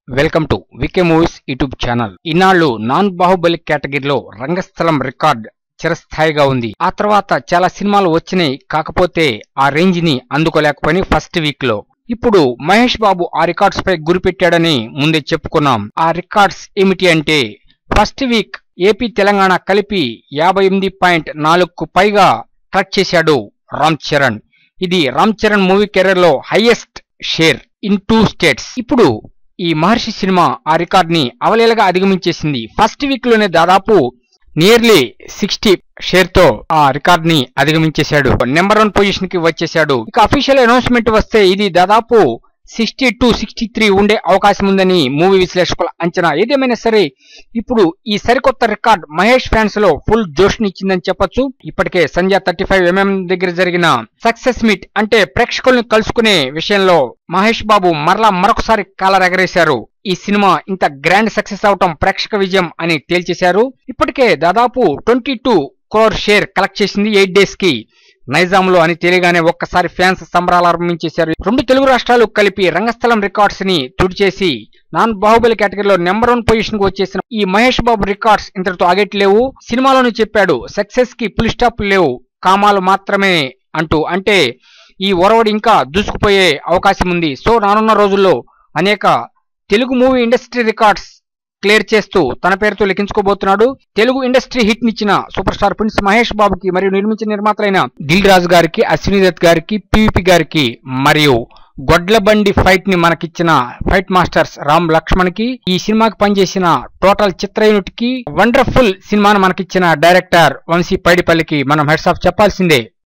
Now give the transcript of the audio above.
welcome to VK movies YouTube channel ఇన్నాళ్ళు non Baahubali కేటగిరీలో Rangasthalam record చిరస్థాయిగా ఉంది ఆ తర్వాత చాలా సినిమాలు వచ్చినాయి కాకపోతే ఆ రేంజ్ ని అందుకోలేకపోయి ఫస్ట్ వీక్ లో ఇప్పుడు మహేష్ బాబు ఆ రికార్డ్స్ పై గురిపెట్టాడని ముందే చెప్పుకున్నాం ఆ రికార్డ్స్ ఏమిటి అంటే ఫస్ట్ వీక్ ఏపీ తెలంగాణ కలిపి యాభై ఎనిమిది పాయింట్ నాలుగుకు పైగా ట్రక్ చేశాడు రామ్ చరణ్ ఇది రామ్ చరణ్ మూవీ కెరీర్ లో highest share in two states ఇప్పుడు ఈ మహర్షి సినిమా ఆ రికార్డ్ ని అవలేలగా అధిగమించేసింది ఫస్ట్ వీక్ లోనే దాదాపు నియర్లీ సిక్స్టీ షేర్ తో ఆ రికార్డ్ ని అధిగమించేశాడు నెంబర్ వన్ పొజిషన్ కి వచ్చేశాడు ఇక అఫీషియల్ అనౌన్స్మెంట్ వస్తే ఇది దాదాపు సిక్స్టీ టు సిక్స్టీ త్రీ ఉండే అవకాశం ఉందని మూవీ విశ్లేషకుల అంచనా ఏదేమైనా సరే ఇప్పుడు ఈ సరికొత్త రికార్డ్ మహేష్ ఫ్యాన్స్ లో ఫుల్ జోష్ ఇచ్చిందని చెప్పొచ్చు ఇప్పటికే సంధ్య థర్టీ ఫైవ్ ఎంఎం దగ్గర జరిగిన సక్సెస్ మీట్ అంటే ప్రేక్షకుల్ని కలుసుకునే విషయంలో మహేష్ బాబు మరలా మరొకసారి కాలర్ ఎగరేశారు ఈ సినిమా ఇంత గ్రాండ్ సక్సెస్ అవటం ప్రేక్షక విజయం అని తేల్చేశారు ఇప్పటికే దాదాపు twenty two crore share collect చేసింది ఎయిట్ డేస్ కి నైజాంలో అని తెలియగానే ఒక్కసారి ఫ్యాన్స్ సంబరాలు ఆరంభించేశారు రెండు తెలుగు రాష్ట్రాలు కలిపి రంగస్థలం రికార్డ్స్ ని తుడిచేసి నాన్ బాహుబలి కేటగిరీలో నెంబర్ వన్ పొజిషన్ కు వచ్చేసిన ఈ మహేష్ బాబు రికార్డ్స్ ఇంతటితో ఆగట్లేవు సినిమాలోనే చెప్పాడు సక్సెస్ కి ఫుల్ స్టాప్ లేవు కామాలు మాత్రమే అంటూ అంటే ఈ ఒరవడి ఇంకా దూసుకుపోయే అవకాశం ఉంది సో రానున్న రోజుల్లో అనేక Telugu movie industry records clear చేస్తూ తన పేరుతో లిఖించుకోబోతున్నాడు తెలుగు ఇండస్ట్రీ హిట్ నిచ్చిన సూపర్ స్టార్ ప్రిన్స్ మహేష్ బాబుకి మరియు నిర్మించిన నిర్మాతలైన దిల్ రాజు గారికి అశ్విని దత్ గారికి పివిపి గారికి మరియు గొడ్లబండి ఫైట్ ని మనకిచ్చిన ఫైట్ మాస్టర్స్ రామ్ లక్ష్మణ్ కి ఈ సినిమాకి పనిచేసిన టోటల్ చిత్ర యూనిట్ కి వండర్ఫుల్ సినిమాను మనకిచ్చిన డైరెక్టర్ వంశీ పైడిపల్లికి మనం హెడ్స్ ఆఫ్ చెప్పాల్సిందే